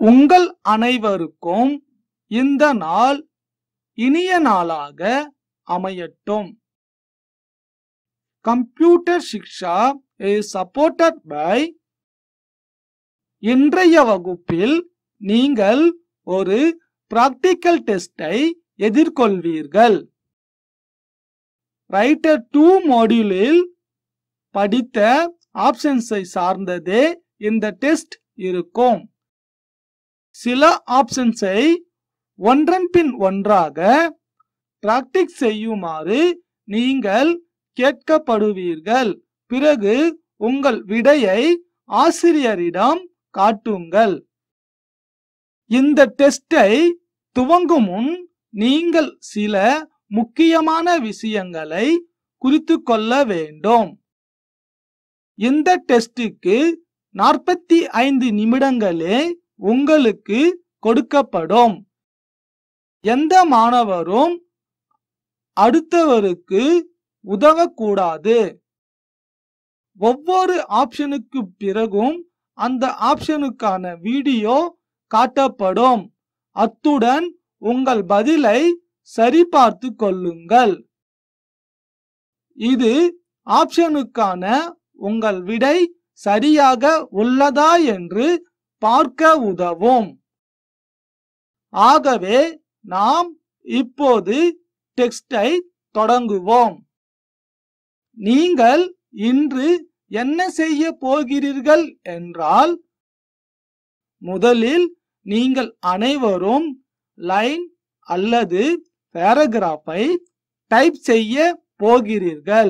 உங்கள் அனைவருக்கும் இந்த நாள் இனிய நாளாக அமையட்டும் computer Shiksha is supported by இன்றைய வகுப்பில் நீங்கள் ஒரு பிராக்டிக்கல் டெஸ்டை எதிர்கொள்வீர்கள் ரைட்டர் டூ மாடியூலில் படித்த ஆப்ஷன்ஸை சார்ந்ததே இந்த டெஸ்ட் இருக்கும் சில ஆப்ஷன்ஸை ஒன்றன் பின் ஒன்றாக பிராக்டிஸ் செய்யுமாறு நீங்கள் கேட்கப்படுவீர்கள் பிறகு உங்கள் விடையை ஆசிரியரிடம் காட்டுங்கள் இந்த டெஸ்டை துவங்கும் முன் நீங்கள் சில முக்கியமான விஷயங்களை குறித்து கொள்ள வேண்டும் இந்த டெஸ்டுக்கு நாற்பத்தி ஐந்து நிமிடங்களே உங்களுக்கு கொடுக்கப்படும் எந்த மாணவரும் அடுத்தவருக்கு உதவக்கூடாது ஒவ்வொரு ஆப்ஷனுக்கு பிறகும் அந்த ஆப்ஷனுக்கான வீடியோ காட்டப்படும் அத்துடன் உங்கள் பதிலை சரிபார்த்து கொள்ளுங்கள் இது ஆப்ஷனுக்கான உங்கள் விடை சரியாக உள்ளதா என்று பார்க்க உதவும் ஆகவே நாம் இப்போது டெக்ஸ்டை தொடங்குவோம் நீங்கள் இன்று என்ன செய்ய போகிறீர்கள் என்றால் முதலில் நீங்கள் அனைவரும் லைன் அல்லது பேராகிராஃபை டைப் செய்ய போகிறீர்கள்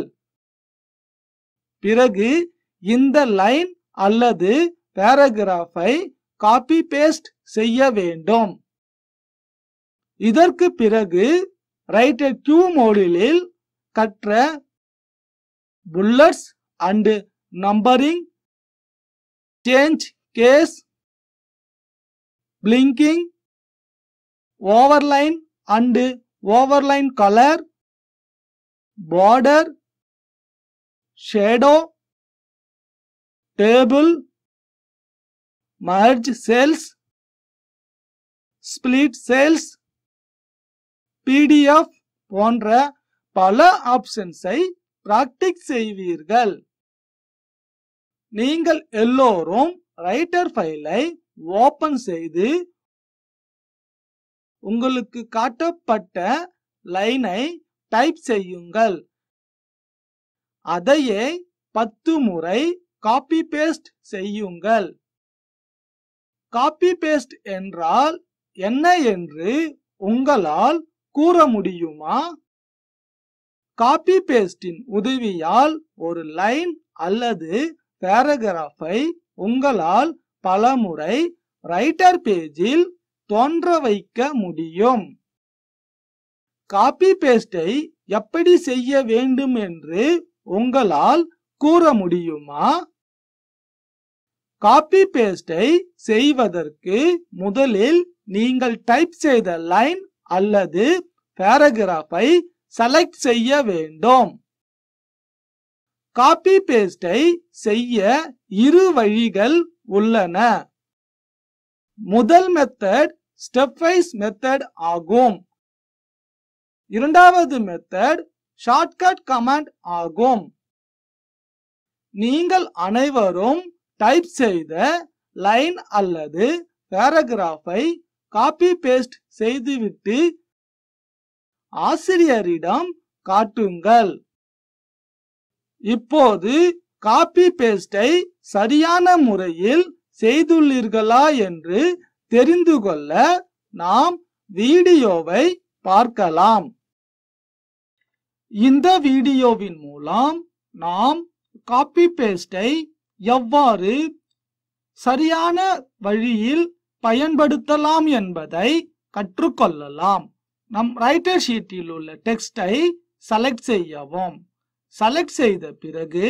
பிறகு இந்த லைன் அல்லது பேராகிராஃபை காப்பி பேஸ்ட் செய்ய வேண்டும் இதற்கு பிறகு ரைட்டர் கியூ மோடிலில் கற்ற bullets and numbering change case blinking overline and overline colour border shadow table merge cells split cells pdf போன்ற பல ஆப்ஷன்ஸை பிராக்டிஸ் செய்வீர்கள் நீங்கள் எல்லோரும் ரைட்டர் ஃபைலை ஓபன் செய்து உங்களுக்கு காட்டப்பட்ட லைனை டைப் செய்யுங்கள் அதையே பத்து முறை காப்பி பேஸ்ட் செய்யுங்கள் காப்பி பேஸ்ட் என்றால் என்ன என்று உங்களால் கூற முடியுமா காப்பி பேஸ்டின் உதவியால் ஒரு லைன் அல்லது பேராகிராஃபை உங்களால் பலமுறை ரைட்டர் பேஜில் தோன்ற வைக்க முடியும் காப்பி பேஸ்டை எப்படி செய்ய வேண்டும் என்று உங்களால் கூற முடியுமா காப்பி பேஸ்டை செய்வதற்கு முதலில் நீங்கள் டைப் செய்த லைன் அல்லது பேராகிராஃபை செலக்ட் செய்ய வேண்டும் காப்பி பேஸ்டை செய்ய இரு வழிகள் உள்ளன முதல் மெத்தட் ஸ்டெப் வைஸ் மெத்தட் ஆகும் இரண்டாவது மெத்தட் ஷார்ட்கட் கமாண்ட் ஆகும் நீங்கள் அனைவரும் டைப் செய்த லைன் அல்லது பேராகிராஃபை காப்பி பேஸ்ட் செய்துவிட்டு ஆசிரியரிடம் காட்டுங்கள் இப்போது காப்பி பேஸ்டை சரியான முறையில் செய்துள்ளீர்களா என்று தெரிந்து கொள்ள நாம் வீடியோவை பார்க்கலாம் இந்த வீடியோவின் மூலம் நாம் காப்பி பேஸ்டை எவ்வாறு சரியான வழியில் பயன்படுத்தலாம் என்பதை கற்றுக்கொள்ளலாம் நம் ரைட்டர் ஷீட்டில் உள்ள டெக்ஸ்டை செலக்ட் செய்யவும் செலக்ட் செய்த பிறகு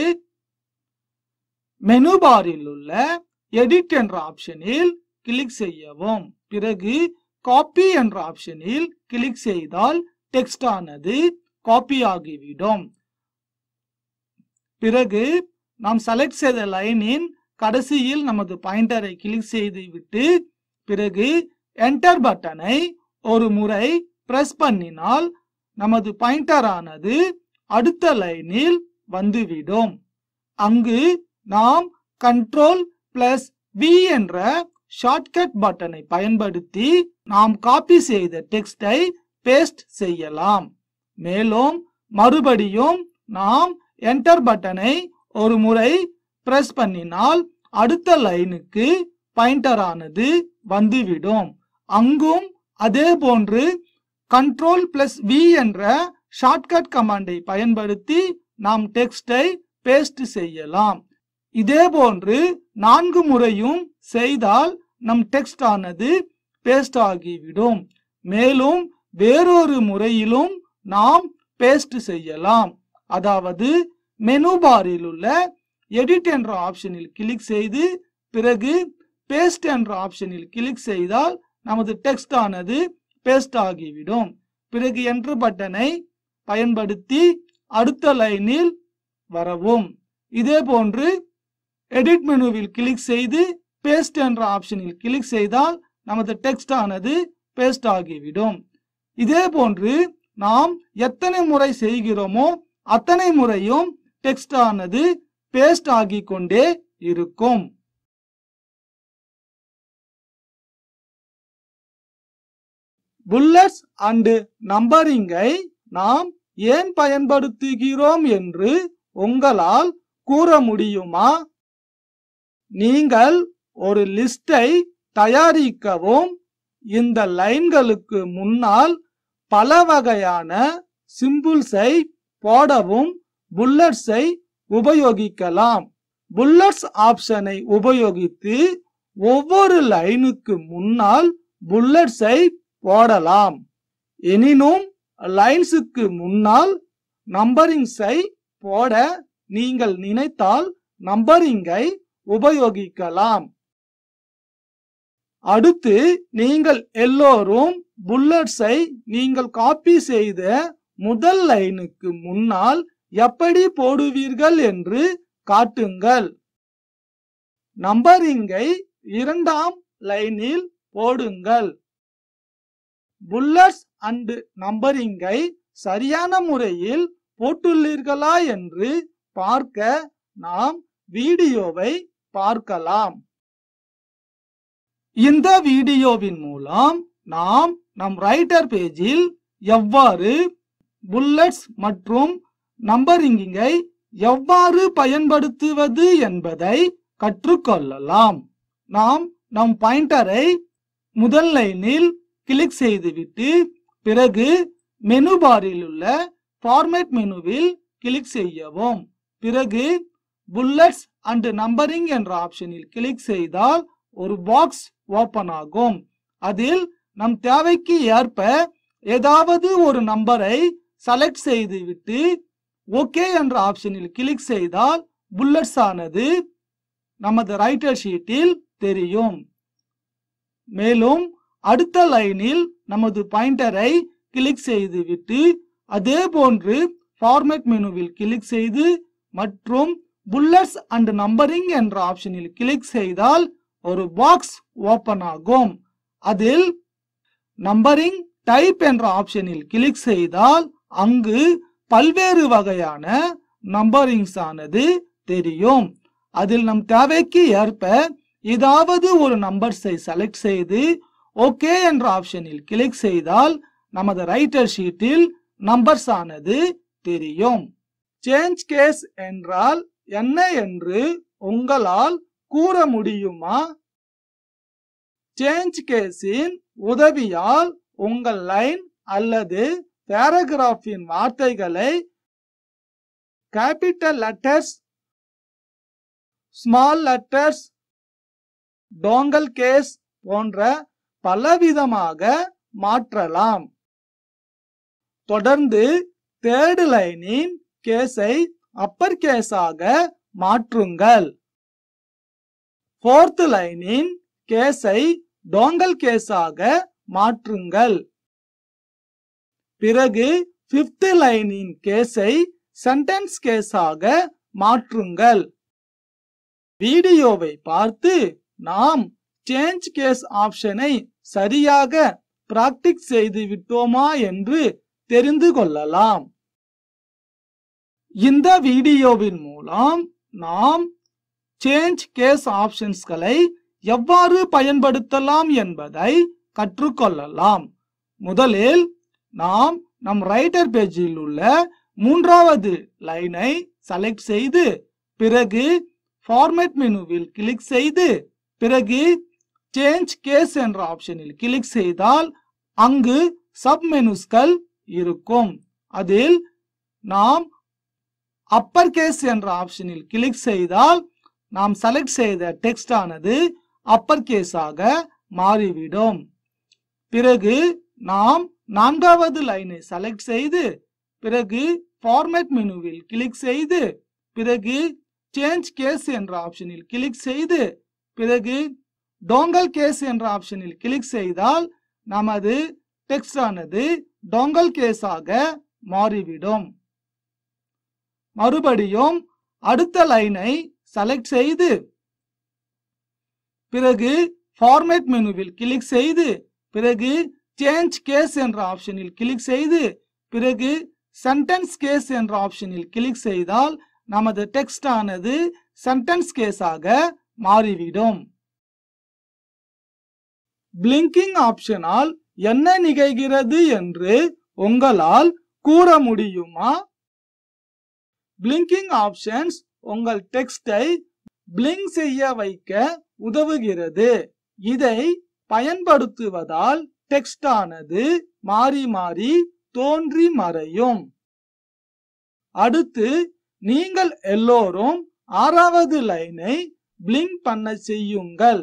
மெனு பாரில் உள்ள எடிட் என்ற ஆப்ஷனில் கிளிக் செய்யவும் பிறகு காப்பி என்ற ஆப்ஷனில் கிளிக் செய்தால் டெக்ஸ்ட் ஆனது காப்பி ஆகிவிடும் பிறகு நாம் செலக்ட் செய்த லைனின் கடைசியில் நமது பாயிண்டரை கிளிக் செய்து விட்டு பிறகு என்டர் பட்டனை ஒரு முறை பிரஸ் பண்ணினால் நமது பாயிண்டர் ஆனது அடுத்த லைனில் வந்துவிடும் அங்கு நாம் கண்ட்ரோல் பிளஸ் வி என்ற ஷார்ட்கட் பட்டனை பயன்படுத்தி நாம் காப்பி செய்த டெக்ஸ்டை பேஸ்ட் செய்யலாம் மேலும் மறுபடியும் நாம் என்டர் பட்டனை ஒரு முறை பிரஸ் பண்ணினால் அடுத்த லைனுக்கு பாயிண்டர் ஆனது வந்துவிடும் அங்கும் அதே போன்று கண்ட்ரோல் பிளஸ் வி என்ற ஷார்ட்கட் கமாண்டை பயன்படுத்தி நாம் டெக்ஸ்டை பேஸ்ட் செய்யலாம் இதே போன்று நான்கு முறையும் செய்தால் நம் டெக்ஸ்ட் ஆனது பேஸ்ட் ஆகிவிடும் மேலும் வேறொரு முறையிலும் நாம் பேஸ்ட் செய்யலாம் அதாவது மெனு பாரில் உள்ள எடிட் என்ற ஆப்ஷனில் கிளிக் செய்து பிறகு பேஸ்ட் என்ற ஆப்ஷனில் கிளிக் செய்தால் நமது டெக்ஸ்ட் ஆனது பேஸ்ட் ஆகிவிடும் பிறகு என்டர் பட்டனை பயன்படுத்தி அடுத்த லைனில் வரவும் இதே போன்று எடிட் மெனுவில் கிளிக் செய்து பேஸ்ட் என்ற ஆப்ஷனில் கிளிக் செய்தால் நமது டெக்ஸ்ட் ஆனது பேஸ்ட் ஆகிவிடும் இதே போன்று நாம் எத்தனை முறை செய்கிறோமோ அத்தனை முறையும் டெக்ஸ்ட் ஆனது பேஸ்ட் ஆகிக் கொண்டே இருக்கும் புல்லட்ஸ் அண்ட் நம்பரிங்கை நாம் ஏன் பயன்படுத்துகிறோம் என்று உங்களால் கூற முடியுமா நீங்கள் ஒரு லிஸ்டை தயாரிக்கவும் இந்த லைன்களுக்கு முன்னால் பல வகையான சிம்பிள்ஸை போடவும் புல்லட்ஸை உபயோகிக்கலாம் புல்லட்ஸ் ஆப்ஷனை உபயோகித்து ஒவ்வொரு லைனுக்கு முன்னால் புல்லட்ஸை போடலாம் எனினும் லைன்ஸுக்கு முன்னால் நம்பரிங்ஸை போட நீங்கள் நினைத்தால் நம்பரிங்கை உபயோகிக்கலாம் அடுத்து நீங்கள் எல்லோரும் புல்லட்ஸை நீங்கள் காப்பி செய்த முதல் லைனுக்கு முன்னால் எப்படி போடுவீர்கள் என்று காட்டுங்கள் நம்பரிங்கை இரண்டாம் லைனில் போடுங்கள் புல்லட்ஸ் அண்ட் நம்பரிங்கை சரியான முறையில் போட்டுள்ளீர்களா என்று பார்க்க நாம் வீடியோவை பார்க்கலாம் இந்த வீடியோவின் மூலம் நாம் நம் ரைட்டர் பேஜில் எவ்வாறு புல்லட்ஸ் மற்றும் நம்பரிங்கை எவ்வாறு பயன்படுத்துவது என்பதை கற்றுக்கொள்ளலாம் நாம் நம் பாயிண்டரை முதல் லைனில் கிளிக் செய்துவிட்டு பிறகு மெனு பாரில் உள்ள ஃபார்மேட் மெனுவில் கிளிக் செய்யவும் பிறகு புல்லட்ஸ் அண்ட் நம்பரிங் என்ற ஆப்ஷனில் கிளிக் செய்தால் ஒரு பாக்ஸ் ஓபன் ஆகும் அதில் நம் தேவைக்கு ஏற்ப ஏதாவது ஒரு நம்பரை செலக்ட் செய்துவிட்டு ஓகே என்ற ஆப்ஷனில் கிளிக் செய்தால் புல்லட்ஸ் ஆனது நமது ரைட்டர் ஷீட்டில் தெரியும் மேலும் அடுத்த லைனில் நமது பாயிண்டரை கிளிக் செய்துவிட்டு அதே போன்று ஃபார்மேட் மெனுவில் கிளிக் செய்து மற்றும் புல்லட்ஸ் அண்ட் நம்பரிங் என்ற ஆப்ஷனில் கிளிக் செய்தால் ஒரு பாக்ஸ் ஓபன் ஆகும் அதில் நம்பரிங் டைப் என்ற ஆப்ஷனில் கிளிக் செய்தால் அங்கு பல்வேறு வகையான நம்பரிங்ஸ் ஆனது தெரியும் அதில் நம் தேவைக்கு ஏற்ப ஏதாவது ஒரு நம்பர்ஸை செலக்ட் செய்து ஓகே என்ற ஆப்ஷனில் கிளிக் செய்தால் நமது ரைட்டர் ஷீட்டில் நம்பர்ஸ் ஆனது தெரியும் சேஞ்ச் கேஸ் என்றால் என்ன என்று உங்களால் கூற முடியுமா சேஞ்ச் கேஸின் உதவியால் உங்கள் லைன் அல்லது பேராகிராஃபின் வார்த்தைகளை capital letters small letters toggle case போன்ற பலவிதமாக மாற்றலாம் தொடர்ந்து தேர்ட் லைனின் கேஸை அப்பர் கேஸாக மாற்றுங்கள் ஃபோர்த் லைனின் கேஸை டோங்கல் கேஸாக மாற்றுங்கள் பிறகு ஃபிஃப்த் லைனின் கேஸை சென்டென்ஸ் கேஸாக மாற்றுங்கள் வீடியோவை பார்த்து நாம் சேஞ்ச் கேஸ் ஆப்ஷனை சரியாக பிராக்டிஸ் செய்து விட்டோமா என்று தெரிந்து கொள்ளலாம் இந்த வீடியோவின் மூலம் நாம் சேஞ்ச் கேஸ் ஆப்ஷன்ஸ்களை எவ்வாறு பயன்படுத்தலாம் என்பதை கற்றுக்கொள்ளலாம் முதலில் நாம் நம் ரைட்டர் பேஜில் உள்ள மூன்றாவது லைனை செலக்ட் செய்து பிறகு ஃபார்மேட் மெனுவில் கிளிக் செய்து பிறகு சேஞ்ச் கேஸ் என்ற ஆப்ஷனில் கிளிக் செய்தால் அங்கு சப் மெனுஸ்கள் இருக்கும் அதில் நாம் அப்பர் கேஸ் என்ற ஆப்ஷனில் கிளிக் செய்தால் நாம் செலக்ட் செய்த டெக்ஸ்ட் ஆனது அப்பர் கேஸாக மாறிவிடும் பிறகு நாம் நான்காவது லைனை செலக்ட் செய்து பிறகு ஃபார்மேட் மெனுவில் கிளிக் செய்து பிறகு சேஞ்ச் கேஸ் என்ற ஆப்ஷனில் கிளிக் செய்து பிறகு டோங்கல் கேஸ் என்ற ஆப்ஷனில் கிளிக் செய்தால் நமது டெக்ஸ்ட் ஆனது டோங்கல் கேஸாக மாறிவிடும் மறுபடியும் அடுத்த லைனை செலக்ட் செய்து பிறகு ஃபார்மேட் மெனுவில் கிளிக் செய்து பிறகு சேஞ்ச் கேஸ் என்ற ஆப்ஷனில் கிளிக் செய்து பிறகு சென்டென்ஸ் கேஸ் என்ற ஆப்ஷனில் கிளிக் செய்தால் நமது டெக்ஸ்ட் ஆனது சென்டென்ஸ் கேஸாக மாறிவிடும் பிளிங்கிங் ஆப்ஷனால் என்ன நிகழ்கிறது என்று உங்களால் கூற முடியுமா பிளிங்கிங் ஆப்ஷன்ஸ் உங்கள் டெக்ஸ்டை பிளிங்க் செய்ய வைக்க உதவுகிறது இதை பயன்படுத்துவதால் டெக்ஸ்ட் ஆனது மாறி மாறி தோன்றி மறையும் அடுத்து நீங்கள் எல்லோரும் ஆறாவது லைனை பிளிங்க் பண்ண செய்யுங்கள்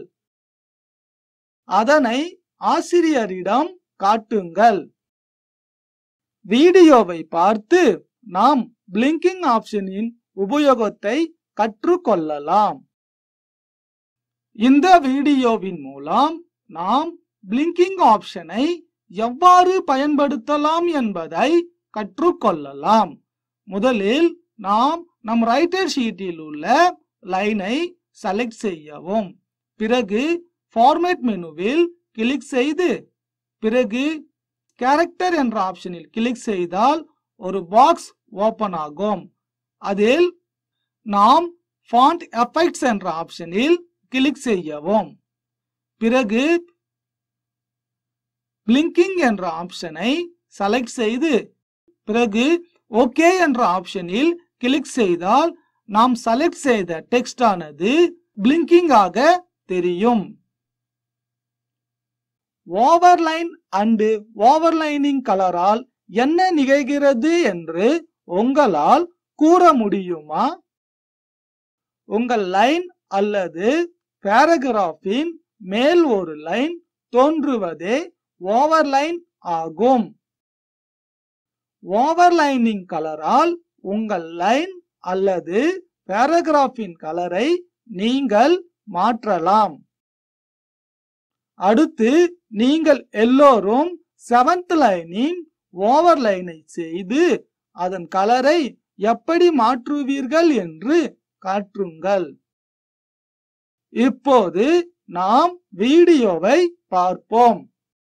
அதனை ஆசிரியரிடம் காட்டுங்கள் வீடியோவை பார்த்து நாம் பிளிங்கிங் ஆப்ஷனின் உபயோகத்தை கற்றுக்கொள்ளலாம் இந்த வீடியோவின் மூலம் நாம் பிளிங்கிங் ஆப்ஷனை எவ்வாறு பயன்படுத்தலாம் என்பதை கற்றுக்கொள்ளலாம் முதலில் நாம் நம் ரைட்டர் ஷீட்டில் உள்ள லைனை செலக்ட் செய்யவும் பிறகு ஃபார்மேட் மெனுவில் கிளிக் செய்து பிறகு கேரக்டர் என்ற ஆப்ஷனில் கிளிக் செய்தால் ஒரு பாக்ஸ் ஓபன் ஆகும் அதில் நாம் ஃபாண்ட் எஃபெக்ட்ஸ் என்ற ஆப்ஷனில் கிளிக் செய்யவும் பிறகு பிளிங்கிங் என்ற ஆப்ஷனை செலக்ட் செய்து பிறகு ஓகே என்ற ஆப்ஷனில் கிளிக் செய்தால் நாம் செலக்ட் செய்த டெக்ஸ்ட் ஆனது பிளிங்கிங் ஆக தெரியும் ஓவர்லைன் அண்டு ஓவர்லைனிங் கலரால் என்ன நிகழ்கிறது என்று உங்களால் கூற முடியுமா உங்கள் லைன் அல்லது பேராகிராஃபின் மேல் ஒரு லைன் தோன்றுவதே ஓவர்லைன் ஆகும் ஓவர்லைனிங் கலரால் உங்கள் லைன் அல்லது பேராகிராஃபின் கலரை நீங்கள் மாற்றலாம் அடுத்து நீங்கள் எல்லோரும் செவன்த் லைனின் ஓவர்லைனை செய்து அதன் கலரை எப்படி மாற்றுவீர்கள் என்று காட்டுங்கள் இப்போது நாம் வீடியோவை பார்ப்போம்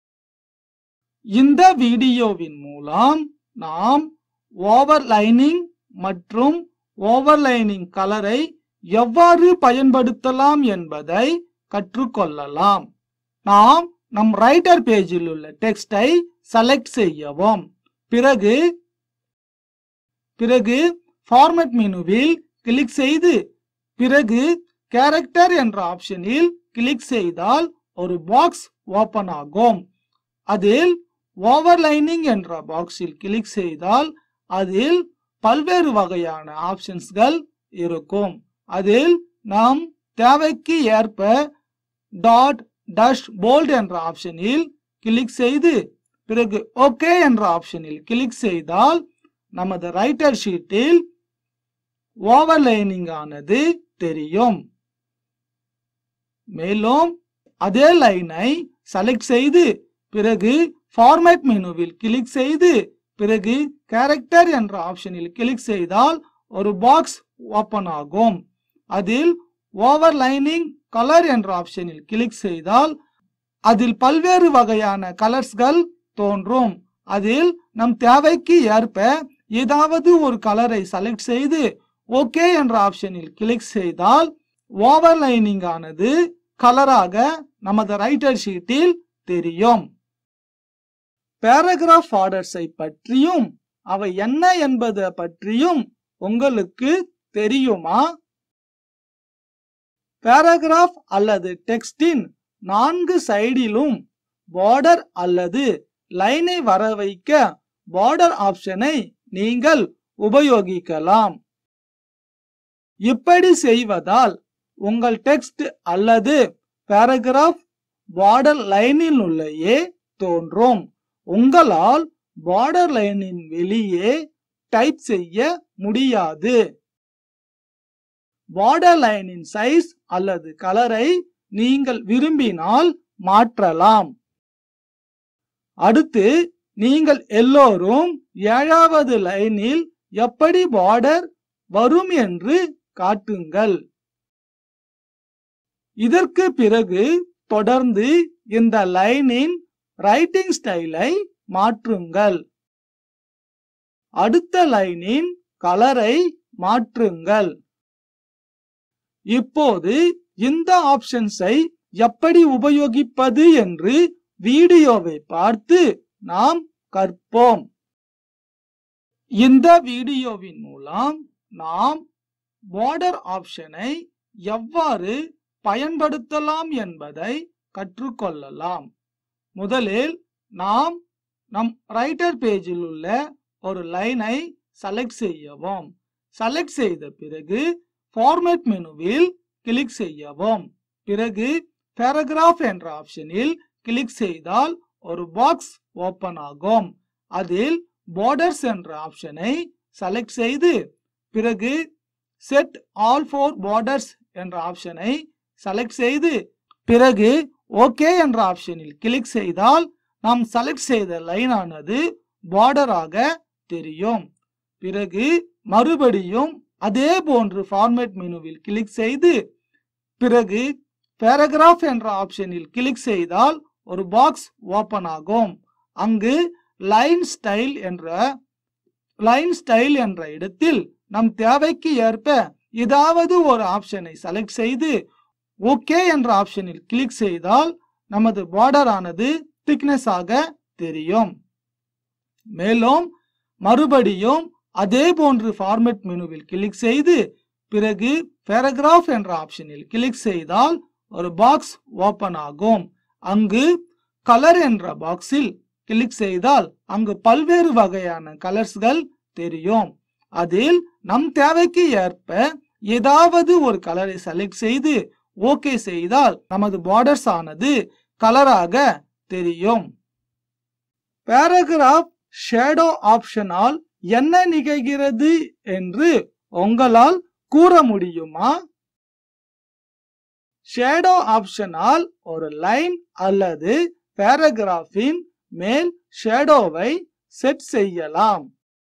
இந்த வீடியோவின் மூலம் நாம் ஓவர்லைனிங் மற்றும் ஓவர்லைனிங் கலரை எவ்வாறு பயன்படுத்தலாம் என்பதை கற்றுக்கொள்ளலாம் நாம் நம் ரைட்டர் பேஜில் உள்ள டெக்ஸ்டை செலக்ட் செய்யவும் பிறகு பிறகு ஃபார்மேட் மெனுவில் கிளிக் செய்து பிறகு கேரக்டர் என்ற ஆப்ஷனில் கிளிக் செய்தால் ஒரு பாக்ஸ் ஓபன் ஆகும் அதில் ஓவர்லைனிங் என்ற பாக்ஸில் கிளிக் செய்தால் அதில் பல்வேறு வகையான ஆப்ஷன்ஸ்கள் இருக்கும் அதில் நாம் தேவைக்கு ஏற்ப டாட் டஷ் போல்ட் என்ற ஆப்ஷனில் கிளிக் செய்து பிறகு ஓகே என்ற ஆப்ஷனில் கிளிக் செய்தால் நமது ரைட்டர் ஷீட்டில் ஓவர்லைனிங் ஆனது தெரியும் மேலும் அதே லைனை செலக்ட் செய்து பிறகு ஃபார்மேட் மெனுவில் கிளிக் செய்து பிறகு கேரக்டர் என்ற ஆப்ஷனில் கிளிக் செய்தால் ஒரு பாக்ஸ் ஓபன் ஆகும் அதில் ஓவர்லைனிங் கலர் என்ற ஆப்ஷனில் கிளிக் செய்தால் அதில் பல்வேறு வகையான கலர்ஸ்கள் தோன்றும் அதில் நம் தேவைக்கு ஏற்ப ஏதாவது ஒரு கலரை செலக்ட் செய்து ஓகே என்ற ஆப்ஷனில் கிளிக் செய்தால் ஓவர்லைனிங் ஆனது கலராக நமது ரைட்டர் ஷீட்டில் தெரியும் பேராகிராஃப் ஆர்டர்ஸை பற்றியும் அவை என்ன என்பது பற்றியும் உங்களுக்கு தெரியுமா பேராகிராஃப் அல்லது டெக்ஸ்டின் நான்கு சைடிலும் பார்டர் அல்லது லைனை வர வைக்க பார்டர் ஆப்ஷனை நீங்கள் உபயோகிக்கலாம் இப்படி செய்வதால் உங்கள் டெக்ஸ்ட் அல்லது பேராகிராஃப் பார்டர் லைனில் உள்ளேயே தோன்றும் உங்களால் பார்டர் லைனின் வெளியே டைப் செய்ய முடியாது பார்டர் லைனின் சைஸ் அல்லது கலரை நீங்கள் விரும்பினால் மாற்றலாம் அடுத்து நீங்கள் எல்லோரும் ஏழாவது லைனில் எப்படி பார்டர் வரும் என்று காட்டுங்கள் இதற்கு பிறகு தொடர்ந்து இந்த லைனின் ரைட்டிங் ஸ்டைலை மாற்றுங்கள் அடுத்த லைனின் கலரை மாற்றுங்கள் இப்போது இந்த ஆப்ஷன்ஸை எப்படி உபயோகிப்பது என்று வீடியோவை பார்த்து நாம் கற்போம் இந்த வீடியோவின் மூலம் நாம் பார்டர் ஆப்ஷனை எவ்வாறு பயன்படுத்தலாம் என்பதை கற்றுக்கொள்ளலாம் முதலில் நாம் நம் ரைட்டர் பேஜில் உள்ள ஒரு லைனை செலக்ட் செய்யவும் செலக்ட் செய்த பிறகு ஃபார்மேட் மெனுவில் கிளிக் செய்யவும் பிறகு பேராகிராஃப் என்ற ஆப்ஷனில் கிளிக் செய்தால் ஒரு பாக்ஸ் ஓபன் ஆகும் அதில் பார்டர்ஸ் என்ற ஆப்ஷனை செலக்ட் செய்து பிறகு செட் ஆல் ஃபோர் பார்டர்ஸ் என்ற ஆப்ஷனை செலக்ட் செய்து பிறகு ஓகே என்ற ஆப்ஷனில் கிளிக் செய்தால் நாம் செலக்ட் செய்த லைன் ஆனது பார்டராக தெரியும் பிறகு மறுபடியும் அதே போன்று ஃபார்மேட் மெனுவில் கிளிக் செய்து பிறகு பேராகிராஃப் என்ற ஆப்ஷனில் கிளிக் செய்தால் ஒரு பாக்ஸ் ஓபன் ஆகும் அங்கு லைன் ஸ்டைல் என்ற லைன் ஸ்டைல் என்ற இடத்தில் நம் தேவைக்கு ஏற்ப ஏதாவது ஒரு ஆப்ஷனை செலக்ட் செய்து ஓகே என்ற ஆப்ஷனில் கிளிக் செய்தால் நமது பார்டர் ஆனது திக்னஸ் ஆக தெரியும் மேலும் மறுபடியும் அதே போன்று ஃபார்மேட் மெனுவில் கிளிக் செய்து பிறகு பேராகிராஃப் என்ற ஆப்ஷனில் கிளிக் செய்தால் ஒரு பாக்ஸ் ஓபன் ஆகும் அங்கு கலர் என்ற பாக்ஸில் கிளிக் செய்தால் அங்கு பல்வேறு வகையான கலர்ஸ்கள் தெரியும் அதில் நம் தேவைக்கு ஏற்ப ஏதாவது ஒரு கலரை செலக்ட் செய்து ஓகே செய்தால் நமது பார்டர்ஸ் ஆனது கலராக தெரியும் பேராகிராஃப் ஷேடோ ஆப்ஷனால் என்ன நிகழ்கிறது என்று உங்களால் கூற முடியுமா ஷேடோ ஆப்ஷனால் ஒரு லைன் அல்லது பேராகிராஃபின் மேல் ஷேடோவை செட் செய்யலாம்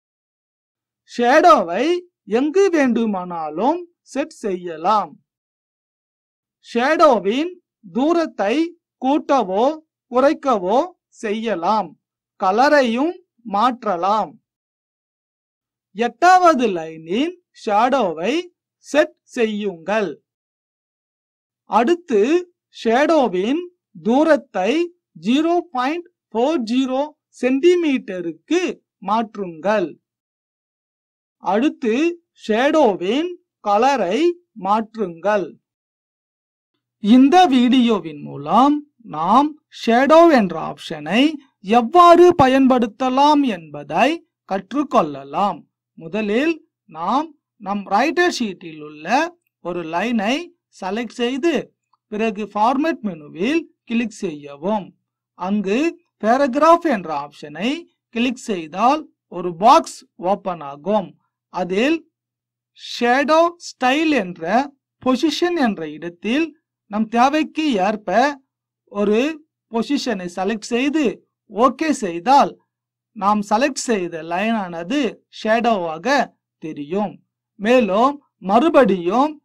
ஷேடோவை எங்கு வேண்டுமானாலும் செட் செய்யலாம் ஷேடோவின் தூரத்தை கூட்டவோ குறைக்கவோ செய்யலாம் கலரையும் மாற்றலாம் எட்டாவது லைனின் ஷேடோவை செட் செய்யுங்கள் அடுத்து ஷேடோவின் தூரத்தை ஜீரோ பாயிண்ட் ஃபோர் ஜீரோ சென்டிமீட்டருக்கு மாற்றுங்கள் அடுத்து ஷேடோவின் கலரை மாற்றுங்கள் இந்த வீடியோவின் மூலம் நாம் ஷேடோ என்ற ஆப்ஷனை எவ்வாறு பயன்படுத்தலாம் என்பதை கற்றுக்கொள்ளலாம் முதலில் நாம் நம் ரைட்டர் ஷீட்டில் உள்ள ஒரு லைனை செலக்ட் செய்து பிறகு ஃபார்மேட் மெனுவில் கிளிக் செய்யவும் அங்கு பேராகிராஃப் என்ற ஆப்ஷனை கிளிக் செய்தால் ஒரு பாக்ஸ் ஓபன் ஆகும் அதில் ஷேடோ ஸ்டைல் என்ற பொசிஷன் என்ற இடத்தில் நம் தேவைக்கு ஏற்ப ஒரு பொசிஷனை செலக்ட் செய்து ஓகே செய்தால் நாம் செலக்ட் செய்த லைனானது ஷேடோவாக தெரியும் மேலும் மறுபடியும்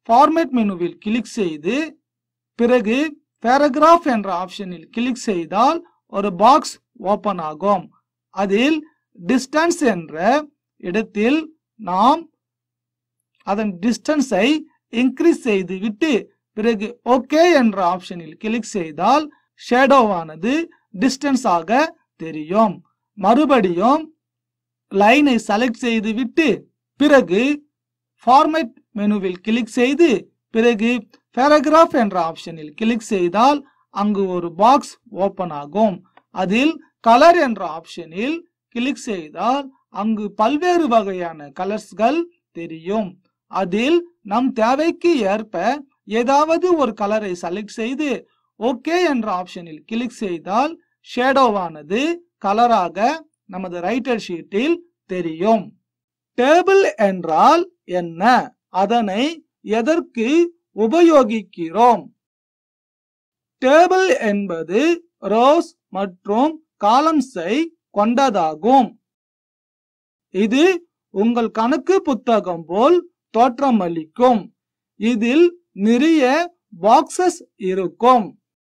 ஃபார்மேட் மெனுவில் கிளிக் செய்து பிறகு பேராகிராஃப் என்ற ஆப்ஷனில் கிளிக் செய்தால் ஒரு பாக்ஸ் ஓபன் ஆகும் அதில் டிஸ்டன்ஸ் என்ற இடத்தில் நாம் அதன் டிஸ்டன்ஸை இன்க்ரீஸ் செய்து விட்டு பிறகு ஓகே என்ற ஆப்ஷனில் கிளிக் செய்தால் ஷேடோவானது டிஸ்டன்ஸ் ஆக தெரியும் மறுபடியும் லைனை செலக்ட் செய்து விட்டு பிறகு ஃபார்மேட் மெனுவில் கிளிக் செய்து பிறகு பேராகிராஃப் என்ற ஆப்ஷனில் கிளிக் செய்தால் அங்கு ஒரு பாக்ஸ் ஓபன் ஆகும் அதில் கலர் என்ற ஆப்ஷனில் கிளிக் செய்தால் அங்கு பல்வேறு வகையான கலர்ஸ்கள் தெரியும் அதில் நம் தேவைக்கு ஏற்ப ஏதாவது ஒரு கலரை செலக்ட் செய்து ஓகே என்ற ஆப்ஷனில் கிளிக் செய்தால் ஷேடோவானது கலராக நமது ரைட்டர் ஷீட்டில் தெரியும் டேபிள் என்றால் என்ன அதனை எதற்கு உபயோகிக்கிறோம் டேபிள் என்பது ரோஸ் மற்றும் காலம்ஸை கொண்டதாகும் இது உங்கள் கணக்கு புத்தகம் போல் தோற்றமளிக்கும் இதில் நிறைய பாக்ஸஸ் இருக்கும்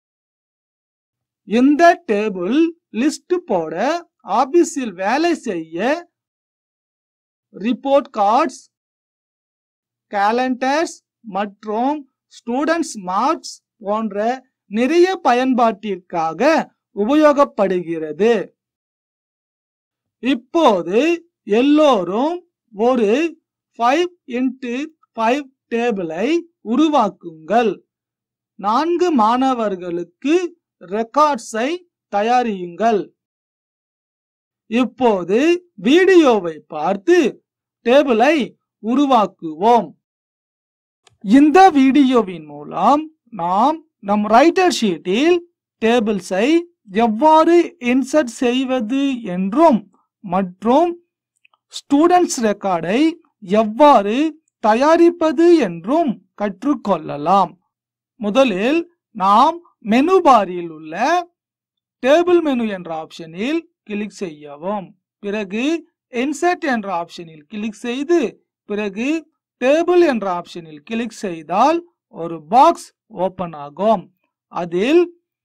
இந்த டேபிள் லிஸ்ட் போட ஆபீஸில் வேலை செய்ய ரிப்போர்ட் கார்ட்ஸ் கேலண்டர்ஸ் மற்றும் ஸ்டூடெண்ட்ஸ் மார்க்ஸ் போன்ற நிறைய பயன்பாட்டிற்காக உபயோகப்படுகிறது இப்போது எல்லோரும் ஒரு ஃபைவ் இன்ட்டு ஃபைவ் டேபிளை உருவாக்குங்கள் நான்கு மாணவர்களுக்கு ரெக்கார்ட்ஸை தயாரியுங்கள் இப்போது வீடியோவை பார்த்து டேபிளை உருவாக்குவோம் இந்த வீடியோவின் மூலம் நாம் நம் ரைட்டர் ஷீட்டில் டேபிள்ஸை எவ்வாறு இன்சர்ட் செய்வது என்றும் மற்றும் ஸ்டூடெண்ட்ஸ் ரெக்கார்டை எவ்வாறு தயாரிப்பது என்றும் கற்றுக்கொள்ளலாம் முதலில் நாம் மெனு பாரில் உள்ள டேபிள் மெனு என்ற ஆப்ஷனில் கிளிக் செய்யவும் பிறகு இன்சர்ட் என்ற ஆப்ஷனில் கிளிக் செய்து பிறகு டேபிள் என்ற ஆப்ஷனில் கிளிக் செய்தால் ஒரு பாக்ஸ் ஓபன் ஆகும் அதில்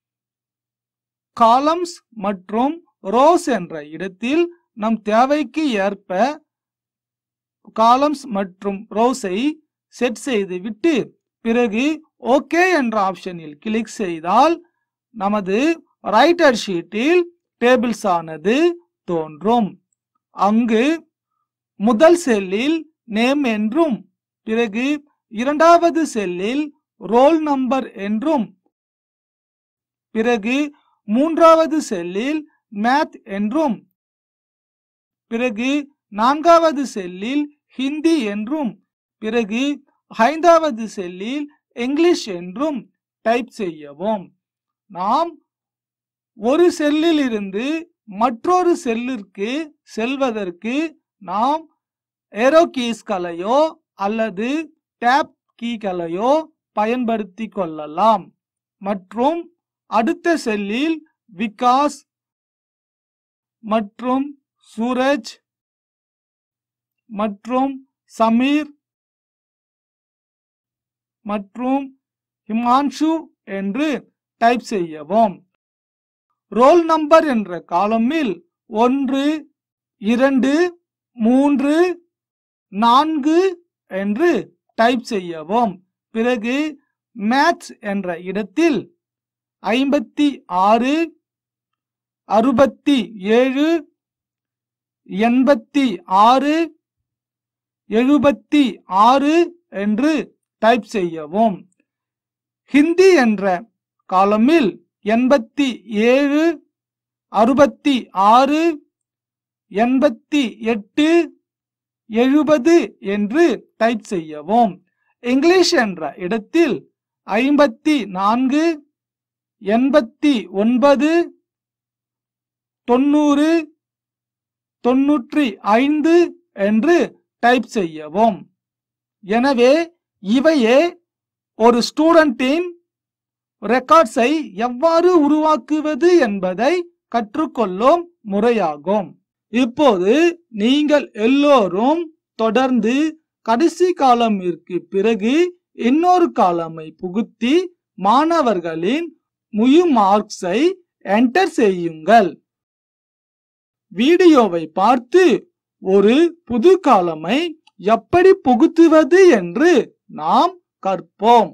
காலம்ஸ் மற்றும் ரோஸ் என்ற இடத்தில் நம் தேவைக்கு ஏற்ப காலம்ஸ் மற்றும் ரோஸை செட் செய்து விட்டு பிறகு ஓகே என்ற ஆப்ஷனில் கிளிக் செய்தால் நமது ரைட்டர் ஷீட்டில் டேபிள்ஸ் ஆனது தோன்றும் அங்கு முதல் செல்லில் நேம் என்றும் பிறகு இரண்டாவது செல்லில் ரோல் நம்பர் என்றும் பிறகு மூன்றாவது செல்லில் மேத் என்றும் பிறகு நான்காவது செல்லில் ஹிந்தி என்றும் பிறகு ஐந்தாவது செல்லில் இங்கிலீஷ் என்றும் டைப் செய்யவும் நாம் ஒரு செல்லில் இருந்து மற்றொரு செல்லிற்கு செல்வதற்கு நாம் ஏரோ கீஸ்களையோ அல்லது டேப் கீகளையோ பயன்படுத்தி கொள்ளலாம் மற்றும் அடுத்த செல்லில் விகாஸ் மற்றும் சூரஜ் மற்றும் சமீர் மற்றும் ஹிமான்ஷு என்று டைப் செய்யவும் ரோல் நம்பர் என்ற காலமில் ஒன்று இரண்டு மூன்று நான்கு என்று டைப் செய்யவும் பிறகு மேத்ஸ் என்ற இடத்தில் ஐம்பத்தி ஆறு அறுபத்தி ஏழு எண்பத்தி ஆறு எழுபத்தி ஆறு என்று டைப் செய்யவும் ஹிந்தி என்ற காலமில் எண்பத்தி ஏழு அறுபத்தி ஆறு எண்பத்தி எட்டு எழுபது என்று டைப் செய்யவும் இங்கிலீஷ் என்ற இடத்தில் ஐம்பத்தி நான்கு எண்பத்தி ஒன்பது தொண்ணூறு தொன்னூற்றி ஐந்து என்று டைப் செய்யவும் எனவே இவையே ஒரு ஸ்டூடெண்டின் ரெக்கார்ட்ஸை எவ்வாறு உருவாக்குவது என்பதை கற்றுக்கொள்ளும் முறையாகும் இப்போது நீங்கள் எல்லோரும் தொடர்ந்து கடைசி காலமிற்கு பிறகு இன்னொரு காலமை புகுத்தி மாணவர்களின் முழு மார்க்ஸை என்டர் செய்யுங்கள் வீடியோவை பார்த்து ஒரு புது காலமை எப்படி புகுத்துவது என்று நாம் கற்போம்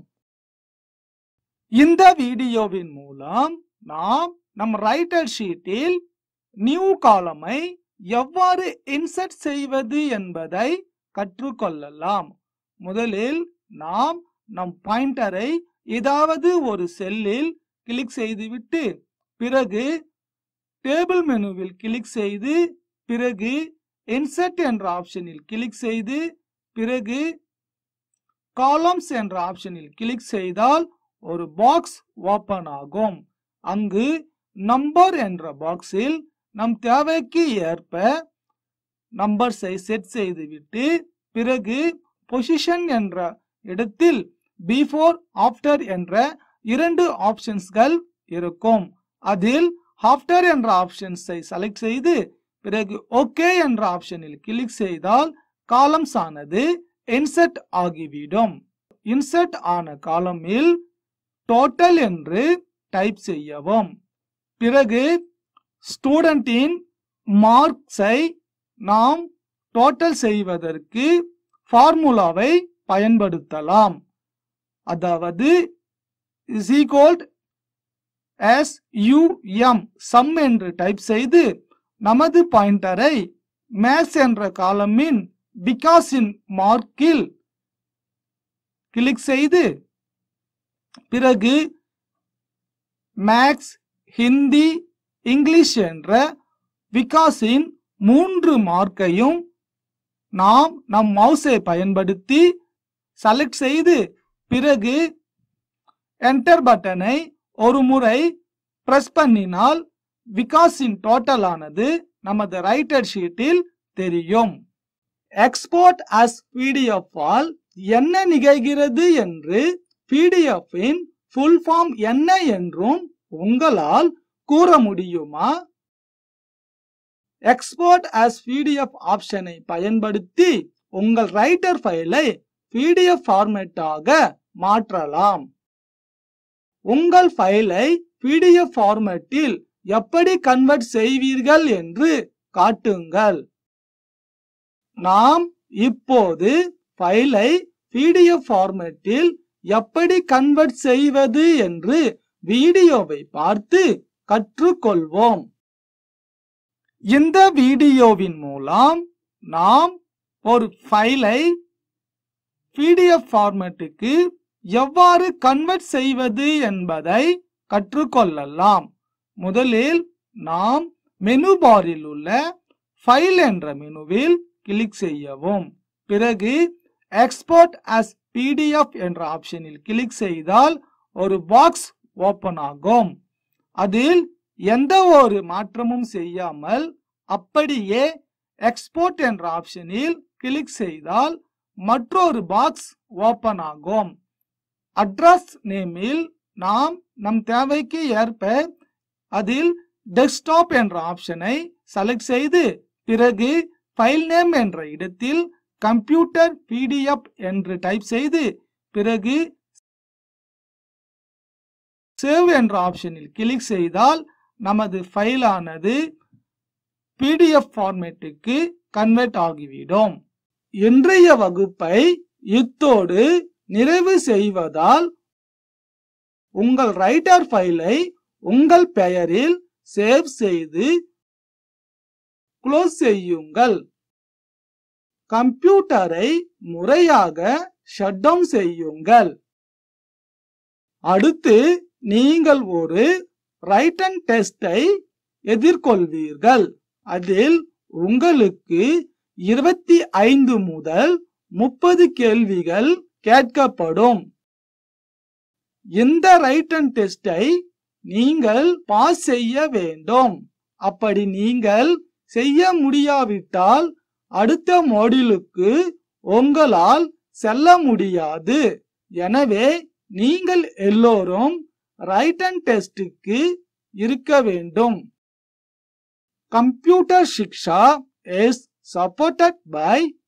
இந்த வீடியோவின் மூலம் நாம் நம் ரைட்டர் ஷீட்டில் நியூ காலமை எவ்வாறு இன்சர்ட் செய்வது என்பதை கற்றுக்கொள்ளலாம் முதலில் நாம் நம் பாயிண்டரை ஏதாவது ஒரு செல்லில் கிளிக் செய்துவிட்டு பிறகு டேபிள் மெனுவில் கிளிக் செய்து பிறகு இன்சர்ட் என்ற ஆப்ஷனில் கிளிக் செய்து பிறகு காலம்ஸ் என்ற ஆப்ஷனில் கிளிக் செய்தால் ஒரு பாக்ஸ் ஓபன் ஆகும் அங்கு நம்பர் என்ற பாக்ஸில் நம் தேவைக்கு ஏற்ப நம்பர்ஸை செட் செய்துவிட்டு பிறகு பொசிஷன் என்ற இடத்தில் பிஃபோர் ஆஃப்டர் என்ற இரண்டு ஆப்ஷன்ஸ்கள் இருக்கும் அதில் ஆஃப்டர் என்ற ஆப்ஷன்ஸை செலக்ட் செய்து பிறகு ஓகே என்ற ஆப்ஷனில் கிளிக் செய்தால் காலம்ஸ் ஆனது இன்சர்ட் ஆகிவிடும் இன்சர்ட் ஆன காலமில் டோட்டல் என்று டைப் செய்யவும் பிறகு ஸ்டூடெண்டின் மார்க்ஸை நாம் டோட்டல் செய்வதற்கு ஃபார்முலாவை பயன்படுத்தலாம் அதாவது is equal S U M sum என்று டைப் செய்து நமது பாயிண்டரை மேத்ஸ் என்ற காலமின் பிகாஸின் மார்க்கில் கிளிக் செய்து பிறகு மேக்ஸ் ஹிந்தி இங்கிலீஷ் என்ற விகாஸின் மூன்று மார்க்கையும் நாம் நம் மவுஸை பயன்படுத்தி செலக்ட் செய்து பிறகு என்டர் பட்டனை ஒரு முறை பிரஸ் பண்ணினால் விகாஸின் டோட்டல் ஆனது நமது ரைட்டர் ஷீட்டில் தெரியும் எக்ஸ்போர்ட் அஸ் பிடிஎஃப் ஆல் என்ன நிகழ்கிறது என்று பிடிஎஃப் இன் ஃபுல் ஃபார்ம் என்ன என்றும் உங்களால் கூற முடியுமா எக்ஸ்போர்ட் அஸ் பிடிஎஃப் ஆப்ஷனை பயன்படுத்தி உங்கள் ரைட்டர் ஃபைலை பிடிஎஃப் ஃபார்மேட்டாக மாற்றலாம் உங்கள் ஃபைலை பிடிஎஃப் ஃபார்மேட்டில் எப்படி கன்வெர்ட் செய்வீர்கள் என்று காட்டுங்கள் நாம் இப்போது ஃபைலை பிடிஎஃப் ஃபார்மேட்டில் எப்படி கன்வெர்ட் செய்வது என்று வீடியோவை பார்த்து கற்றுக்கொள்வோம் இந்த வீடியோவின் மூலம் நாம் ஒரு ஃபைலை பிடிஎஃப் ஃபார்மேட்டுக்கு எவ்வாறு கன்வெர்ட் செய்வது என்பதை கற்றுக்கொள்ளலாம் முதலில் நாம் மெனு பாரில் உள்ள ஃபைல் என்ற மெனுவில் கிளிக் செய்யவும் பிறகு எக்ஸ்போர்ட் அஸ் பிடிஎஃப் என்ற ஆப்ஷனில் கிளிக் செய்தால் ஒரு பாக்ஸ் ஓபன் ஆகும் அதில் எந்த ஒரு மாற்றமும் செய்யாமல் அப்படியே எக்ஸ்போர்ட் என்ற ஆப்ஷனில் கிளிக் செய்தால் மற்றொரு பாக்ஸ் ஓபன் ஆகும் அட்ரஸ் நேமில் நாம் நம் தேவைக்கு ஏற்ப அதில் டெஸ்க்டாப் என்ற ஆப்ஷனை செலக்ட் செய்து பிறகு ஃபைல் நேம் என்ற இடத்தில் கம்ப்யூட்டர் பிடிஎஃப் என்று டைப் செய்து பிறகு சேவ் என்ற ஆப்ஷனில் கிளிக் செய்தால் நமது ஃபைலானது பிடிஎஃப் ஃபார்மேட்டுக்கு கன்வெர்ட் ஆகிவிடும் இன்றைய வகுப்பை இத்தோடு நிறைவு செய்வதால் உங்கள் ரைட்டர் ஃபைலை உங்கள் பெயரில் சேவ் செய்து க்ளோஸ் செய்யுங்கள் கம்ப்யூட்டரை முறையாக ஷட் டவுன் செய்யுங்கள் அடுத்து நீங்கள் ஒரு ரைட்டன் டெஸ்டை எதிர்கொள்வீர்கள் அதில் உங்களுக்கு இருபத்தி ஐந்து முதல் முப்பது கேள்விகள் கேட்கப்படும் இந்த ரைட்டன் டெஸ்டை நீங்கள் பாஸ் செய்ய வேண்டும் அப்படி நீங்கள் செய்ய முடியாவிட்டால் அடுத்த மாடியூலுக்கு உங்களால் செல்ல முடியாது எனவே நீங்கள் எல்லோரும் ரைட்டன் டெஸ்டுக்கு இருக்க வேண்டும் computer Shiksha is supported by